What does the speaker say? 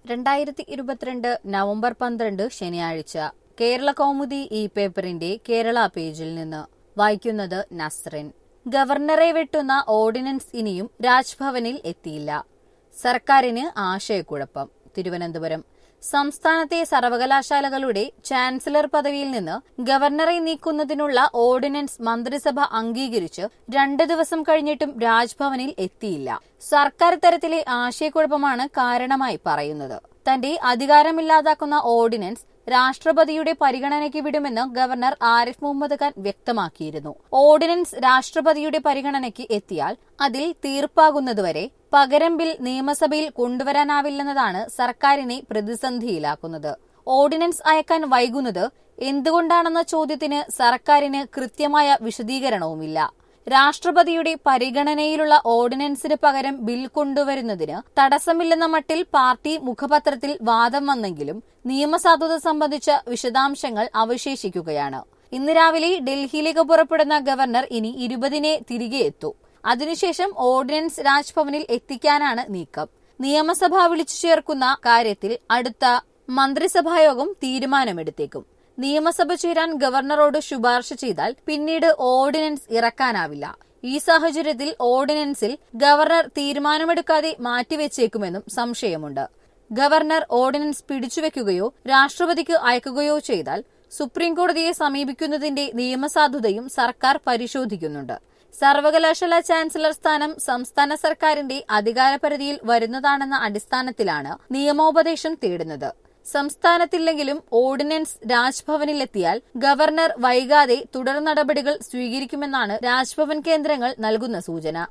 രണ്ടായിരത്തി ഇരുപത്തിരണ്ട് നവംബർ പന്ത്രണ്ട് ശനിയാഴ്ച കേരള കൗമുദി ഈ പേപ്പറിന്റെ കേരള പേജിൽ നിന്ന് വായിക്കുന്നത് നസ്റിൻ ഗവർണറെ വെട്ടുന്ന ഓർഡിനൻസ് ഇനിയും രാജ്ഭവനിൽ എത്തിയില്ല സർക്കാരിന് ആശയക്കുഴപ്പം തിരുവനന്തപുരം സംസ്ഥാനത്തെ സർവകലാശാലകളുടെ ചാൻസലർ പദവിയിൽ നിന്ന് ഗവർണറെ നീക്കുന്നതിനുള്ള ഓർഡിനൻസ് മന്ത്രിസഭ അംഗീകരിച്ച് രണ്ട് ദിവസം കഴിഞ്ഞിട്ടും രാജ്ഭവനിൽ എത്തിയില്ല സർക്കാർ തരത്തിലെ ആശയക്കുഴപ്പമാണ് കാരണമായി പറയുന്നത് തന്റെ അധികാരമില്ലാതാക്കുന്ന ഓർഡിനൻസ് രാഷ്ട്രപതിയുടെ പരിഗണനയ്ക്ക് വിടുമെന്ന് ഗവർണർ ആരിഫ് മുഹമ്മദ് ഖാൻ വ്യക്തമാക്കിയിരുന്നു ഓർഡിനൻസ് രാഷ്ട്രപതിയുടെ പരിഗണനയ്ക്ക് എത്തിയാൽ അതിൽ തീർപ്പാകുന്നതുവരെ പകരം ബിൽ നിയമസഭയിൽ കൊണ്ടുവരാനാവില്ലെന്നതാണ് സർക്കാരിനെ പ്രതിസന്ധിയിലാക്കുന്നത് ഓർഡിനൻസ് അയക്കാൻ വൈകുന്നത് എന്തുകൊണ്ടാണെന്ന ചോദ്യത്തിന് സർക്കാരിന് കൃത്യമായ വിശദീകരണവുമില്ല രാഷ്ട്രപതിയുടെ പരിഗണനയിലുള്ള ഓർഡിനൻസിന് പകരം ബിൽ കൊണ്ടുവരുന്നതിന് തടസ്സമില്ലെന്ന മട്ടിൽ പാർട്ടി മുഖപത്രത്തിൽ വാദം വന്നെങ്കിലും നിയമസാധുത സംബന്ധിച്ച വിശദാംശങ്ങൾ അവശേഷിക്കുകയാണ് ഇന്ന് രാവിലെ ഡൽഹിയിലേക്ക് പുറപ്പെടുന്ന ഗവർണർ ഇനി ഇരുപതിനെ തിരികെ എത്തൂ അതിനുശേഷം ഓർഡിനൻസ് രാജ്ഭവനിൽ എത്തിക്കാനാണ് നീക്കം നിയമസഭ വിളിച്ചു ചേർക്കുന്ന കാര്യത്തിൽ അടുത്ത മന്ത്രിസഭായോഗം തീരുമാനമെടുത്തേക്കും നിയമസഭ ചേരാൻ ഗവർണറോട് ശുപാർശ ചെയ്താൽ പിന്നീട് ഓർഡിനൻസ് ഇറക്കാനാവില്ല ഈ സാഹചര്യത്തിൽ ഓർഡിനൻസിൽ ഗവർണർ തീരുമാനമെടുക്കാതെ മാറ്റിവെച്ചേക്കുമെന്നും സംശയമുണ്ട് ഗവർണർ ഓർഡിനൻസ് പിടിച്ചുവെക്കുകയോ രാഷ്ട്രപതിക്ക് അയക്കുകയോ ചെയ്താൽ സുപ്രീംകോടതിയെ സമീപിക്കുന്നതിന്റെ നിയമസാധുതയും സർക്കാർ പരിശോധിക്കുന്നുണ്ട് സർവകലാശാല ചാൻസലർ സ്ഥാനം സംസ്ഥാന സർക്കാരിന്റെ അധികാരപരിധിയിൽ വരുന്നതാണെന്ന അടിസ്ഥാനത്തിലാണ് നിയമോപദേശം തേടുന്നത് സംസ്ഥാനത്തില്ലെങ്കിലും ഓർഡിനൻസ് രാജ്ഭവനിലെത്തിയാൽ ഗവർണർ വൈകാതെ തുടർ നടപടികൾ സ്വീകരിക്കുമെന്നാണ് രാജ്ഭവൻ കേന്ദ്രങ്ങൾ നൽകുന്ന സൂചന